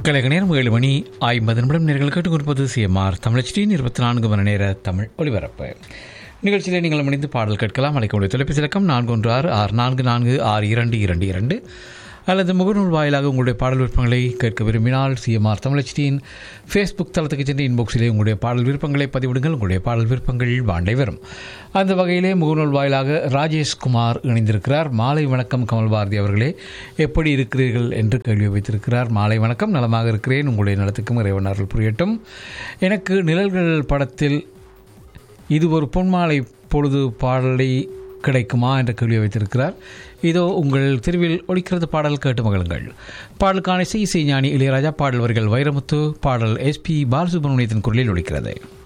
கழக நேரம் ஏழு மணி ஐம்பது நிமிடம் நேர்கள் கேட்டுக்கொண்டிருப்பது சிஎம்ஆர் தமிழச்சியின் இருபத்தி நான்கு மணி நேர தமிழ் ஒலிபரப்பு நிகழ்ச்சியில் நீங்கள் இணைந்து பாடல் கேட்கலாம் அழைக்க முடிய தொலைபேசி இலக்கம் நான்கு ஒன்று ஆறு ஆறு நான்கு நான்கு ஆறு இரண்டு இரண்டு இரண்டு அல்லது முகநூல் வாயிலாக உங்களுடைய பாடல் விருப்பங்களை கேட்க விரும்பினால் சிஎம்ஆர் தமிழச்சியின் ஃபேஸ்புக் தளத்துக்கு சென்று இன்பாக்ஸிலே உங்களுடைய பாடல் விருப்பங்களை பதிவிடுங்கள் உங்களுடைய பாடல் விருப்பங்கள் வாண்டை வரும் அந்த வகையிலே முகநூல் வாயிலாக ராஜேஷ் குமார் இணைந்திருக்கிறார் மாலை வணக்கம் கமல் பாரதி அவர்களே எப்படி இருக்கிறீர்கள் என்று கேள்வி வைத்திருக்கிறார் மாலை வணக்கம் நலமாக இருக்கிறேன் உங்களுடைய நலத்துக்கும் இறைவன் அருள் புரியட்டும் எனக்கு நிழல்கள் படத்தில் இது ஒரு பொன்மாலை பொழுது பாடலை கிடைக்குமா என்ற கேள்வியை வைத்திருக்கிறார் இதோ உங்கள் தெருவில் ஒழிக்கிறது பாடல் கேட்டு மகளுங்கள் பாடலுக்கான இசை இசை ஞானி இளையராஜா பாடல் வரிகள் வைரமுத்து பாடல் எஸ்பி பாலசுப்ரமணியத்தின் குரலில் ஒழிக்கிறது